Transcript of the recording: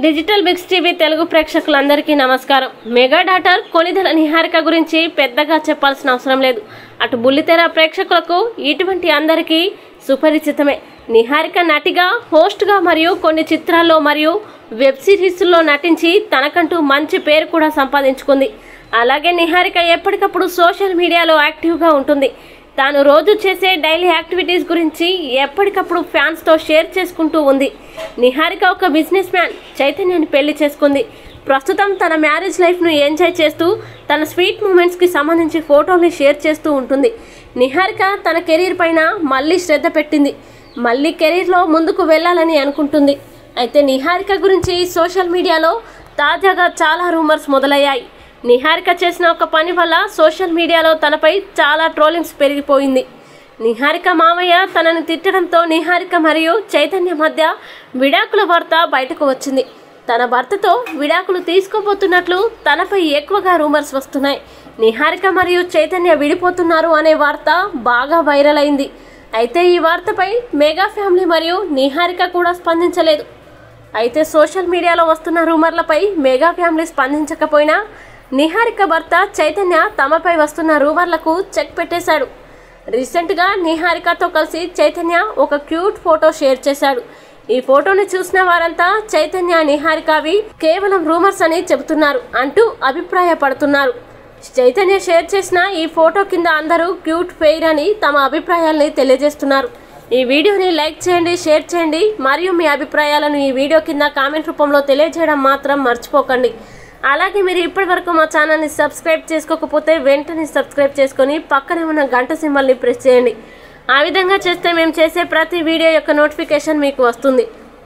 digital Biggs TV Telugu ప్రేక్షకులందరికీ నమస్కారం mega daughter Konidela Niharika గురించి పెద్దగా చెప్పాల్సిన అవసరం లేదు అటు బుల్లితెర ప్రేక్షకులకు ఇటువంటి అందరికీ సుపరిచితమే నిహారిక నటిగా హోస్ట్గా మరియు కొన్ని చిత్రాల్లో మరియు వెబ్ సిరీస్లో నటించి తనకంటూ మంచి పేరు కూడా సంపాదించుకుంది అలాగే నిహారిక ఎప్పటికప్పుడు సోషల్ మీడియాలో యాక్టివ్గా ఉంటుంది తాను రోజు చేసే డైలీ యాక్టివిటీస్ గురించి ఎప్పటికప్పుడు ఫ్యాన్స్తో షేర్ చేసుకుంటూ ఉంది నిహారిక ఒక బిజినెస్ మ్యాన్ చైతన్యని పెళ్లి చేసుకుంది ప్రస్తుతం తన మ్యారేజ్ లైఫ్ను ఎంజాయ్ చేస్తూ తన స్వీట్ మూమెంట్స్కి సంబంధించి ఫోటోల్ని షేర్ చేస్తూ ఉంటుంది నిహారిక తన కెరీర్ పైన మళ్ళీ శ్రద్ధ పెట్టింది మళ్ళీ కెరీర్లో ముందుకు వెళ్ళాలని అనుకుంటుంది అయితే నిహారిక గురించి సోషల్ మీడియాలో తాజాగా చాలా రూమర్స్ మొదలయ్యాయి నిహారిక చేసిన ఒక పని వల్ల సోషల్ మీడియాలో తనపై చాలా ట్రోలింగ్స్ పెరిగిపోయింది నిహారిక మామయ్య తనను తిట్టడంతో నిహారిక మరియు చైతన్య మధ్య విడాకుల వార్త బయటకు వచ్చింది తన భర్తతో విడాకులు తీసుకోబోతున్నట్లు తనపై ఎక్కువగా రూమర్స్ వస్తున్నాయి నిహారిక మరియు చైతన్య విడిపోతున్నారు అనే వార్త బాగా వైరల్ అయింది అయితే ఈ వార్తపై మెగా ఫ్యామిలీ మరియు నిహారిక కూడా స్పందించలేదు అయితే సోషల్ మీడియాలో వస్తున్న రూమర్లపై మెగా ఫ్యామిలీ స్పందించకపోయినా నిహారిక భర్త చైతన్య తమపై వస్తున్న రూమర్లకు చెక్ పెట్టేశాడు రీసెంట్గా నిహారికతో కలిసి చైతన్య ఒక క్యూట్ ఫోటో షేర్ చేశాడు ఈ ఫోటోని చూసిన వారంతా చైతన్య నిహారికవి కేవలం రూమర్స్ అని చెబుతున్నారు అంటూ అభిప్రాయపడుతున్నారు చైతన్య షేర్ చేసిన ఈ ఫోటో కింద అందరూ క్యూట్ ఫెయిర్ అని తమ అభిప్రాయాల్ని తెలియజేస్తున్నారు ఈ వీడియోని లైక్ చేయండి షేర్ చేయండి మరియు మీ అభిప్రాయాలను ఈ వీడియో కింద కామెంట్ రూపంలో తెలియజేయడం మాత్రం మర్చిపోకండి అలాగే మీరు ఇప్పటివరకు మా ఛానల్ని సబ్స్క్రైబ్ చేసుకోకపోతే వెంటనే సబ్స్క్రైబ్ చేసుకొని పక్కనే ఉన్న గంట సింబల్ని ప్రెస్ చేయండి ఆ విధంగా చేస్తే మేము చేసే ప్రతి వీడియో యొక్క నోటిఫికేషన్ మీకు వస్తుంది